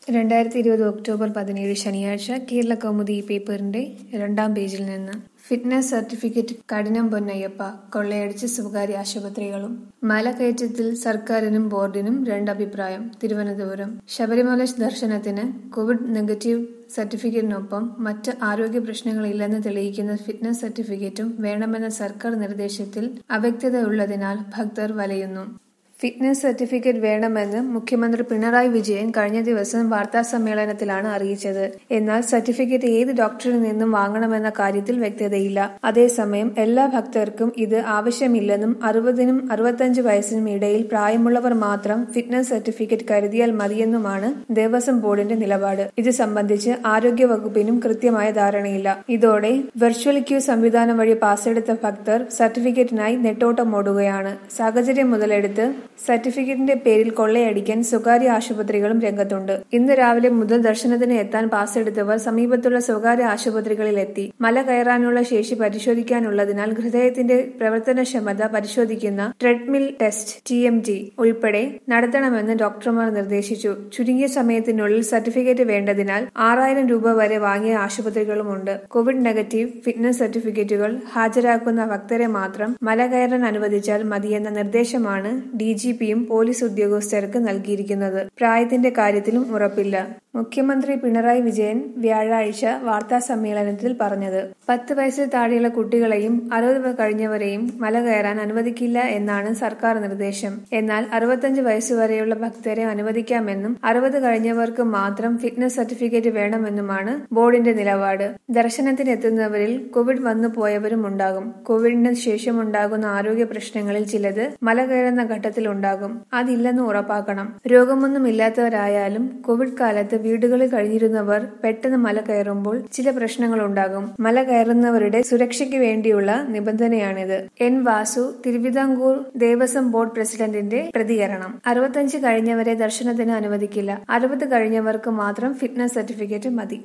രണ്ടായിരത്തി ഇരുപത് ഒക്ടോബർ പതിനേഴ് ശനിയാഴ്ച കേരള കൗമുദി ഈ പേപ്പറിന്റെ രണ്ടാം പേജിൽ നിന്ന് ഫിറ്റ്നസ് സർട്ടിഫിക്കറ്റ് കഠിനം പൊന്നയ്യപ്പ കൊള്ളയടിച്ച് സ്വകാര്യ ആശുപത്രികളും മലകയറ്റത്തിൽ സർക്കാരിനും ബോർഡിനും രണ്ടഭിപ്രായം തിരുവനന്തപുരം ശബരിമല ദർശനത്തിന് കോവിഡ് നെഗറ്റീവ് സർട്ടിഫിക്കറ്റിനൊപ്പം മറ്റ് ആരോഗ്യ പ്രശ്നങ്ങളില്ലെന്ന് തെളിയിക്കുന്ന ഫിറ്റ്നസ് സർട്ടിഫിക്കറ്റും വേണമെന്ന സർക്കാർ നിർദ്ദേശത്തിൽ അവ്യക്തത ഉള്ളതിനാൽ ഭക്തർ വലയുന്നു ഫിറ്റ്നസ് സർട്ടിഫിക്കറ്റ് വേണമെന്ന് മുഖ്യമന്ത്രി പിണറായി വിജയൻ കഴിഞ്ഞ ദിവസം വാർത്താ സമ്മേളനത്തിലാണ് അറിയിച്ചത് എന്നാൽ സർട്ടിഫിക്കറ്റ് ഏത് ഡോക്ടറിൽ നിന്നും വാങ്ങണമെന്ന കാര്യത്തിൽ വ്യക്തതയില്ല അതേസമയം എല്ലാ ഭക്തർക്കും ഇത് ആവശ്യമില്ലെന്നും അറുപതിനും അറുപത്തഞ്ച് വയസ്സിനും ഇടയിൽ പ്രായമുള്ളവർ മാത്രം ഫിറ്റ്നസ് സർട്ടിഫിക്കറ്റ് കരുതിയാൽ മതിയെന്നുമാണ് ദേവസ്വം ബോർഡിന്റെ നിലപാട് ഇത് സംബന്ധിച്ച് ആരോഗ്യ വകുപ്പിനും കൃത്യമായ ധാരണയില്ല ഇതോടെ വെർച്വൽ ക്യൂ സംവിധാനം വഴി പാസ്സെടുത്ത ഭക്തർ സർട്ടിഫിക്കറ്റിനായി നെട്ടോട്ടമോടുകയാണ് സാഹചര്യം മുതലെടുത്ത് സർട്ടിഫിക്കറ്റിന്റെ പേരിൽ കൊള്ളയടിക്കാൻ സ്വകാര്യ ആശുപത്രികളും രംഗത്തുണ്ട് ഇന്ന് രാവിലെ മുതൽ ദർശനത്തിന് എത്താൻ പാസ് എടുത്തവർ സമീപത്തുള്ള സ്വകാര്യ ആശുപത്രികളിൽ എത്തി മല കയറാനുള്ള ശേഷി പരിശോധിക്കാനുള്ളതിനാൽ ഹൃദയത്തിന്റെ പ്രവർത്തനക്ഷമത പരിശോധിക്കുന്ന treadmill test T M T ഉൾപ്പെടെ നടത്തണമെന്ന് ഡോക്ടർമാർ നിർദ്ദേശിച്ചു ചുരുങ്ങിയ സമയത്തിനുള്ളിൽ സർട്ടിഫിക്കറ്റ് വേണ്ടതിനാൽ ആറായിരം രൂപ വരെ വാങ്ങിയ ആശുപത്രികളുമുണ്ട് കോവിഡ് നെഗറ്റീവ് ഫിറ്റ്നസ് സർട്ടിഫിക്കറ്റുകൾ ഹാജരാക്കുന്ന ഭക്തരെ മാത്രം മല കയറാൻ അനുവദിച്ചാൽ മതിയെന്ന നിർദ്ദേശമാണ് ഡി ജി പിയും പോലീസ് ഉദ്യോഗസ്ഥർക്ക് നൽകിയിരിക്കുന്നത് പ്രായത്തിന്റെ കാര്യത്തിലും ഉറപ്പില്ല മുഖ്യമന്ത്രി പിണറായി വിജയൻ വ്യാഴാഴ്ച വാർത്താ സമ്മേളനത്തിൽ പറഞ്ഞത് പത്ത് വയസ്സിൽ താഴെയുള്ള കുട്ടികളെയും അറുപത് കഴിഞ്ഞവരെയും മല കയറാൻ അനുവദിക്കില്ല എന്നാണ് സർക്കാർ നിർദ്ദേശം എന്നാൽ അറുപത്തഞ്ച് വയസ്സുവരെയുള്ള ഭക്തരെ അനുവദിക്കാമെന്നും അറുപത് കഴിഞ്ഞവർക്ക് മാത്രം ഫിറ്റ്നസ് സർട്ടിഫിക്കറ്റ് വേണമെന്നുമാണ് ബോർഡിന്റെ നിലപാട് ദർശനത്തിനെത്തുന്നവരിൽ കോവിഡ് വന്നു പോയവരും ഉണ്ടാകും കോവിഡിന് ശേഷം ഉണ്ടാകുന്ന ആരോഗ്യ പ്രശ്നങ്ങളിൽ ചിലത് മല കയറുന്ന ഘട്ടത്തിൽ ഉണ്ടാകും അതില്ലെന്ന് ഉറപ്പാക്കണം രോഗമൊന്നും ഇല്ലാത്തവരായാലും കോവിഡ് കാലത്ത് വീടുകളിൽ കഴിഞ്ഞിരുന്നവർ പെട്ടെന്ന് മല കയറുമ്പോൾ ചില പ്രശ്നങ്ങൾ ഉണ്ടാകും മല കയറുന്നവരുടെ സുരക്ഷയ്ക്ക് വേണ്ടിയുള്ള നിബന്ധനയാണിത് എൻ വാസു തിരുവിതാംകൂർ ദേവസ്വം ബോർഡ് പ്രസിഡന്റിന്റെ പ്രതികരണം അറുപത്തഞ്ച് കഴിഞ്ഞവരെ ദർശനത്തിന് അനുവദിക്കില്ല അറുപത് കഴിഞ്ഞവർക്ക് മാത്രം ഫിറ്റ്നസ് സർട്ടിഫിക്കറ്റ് മതി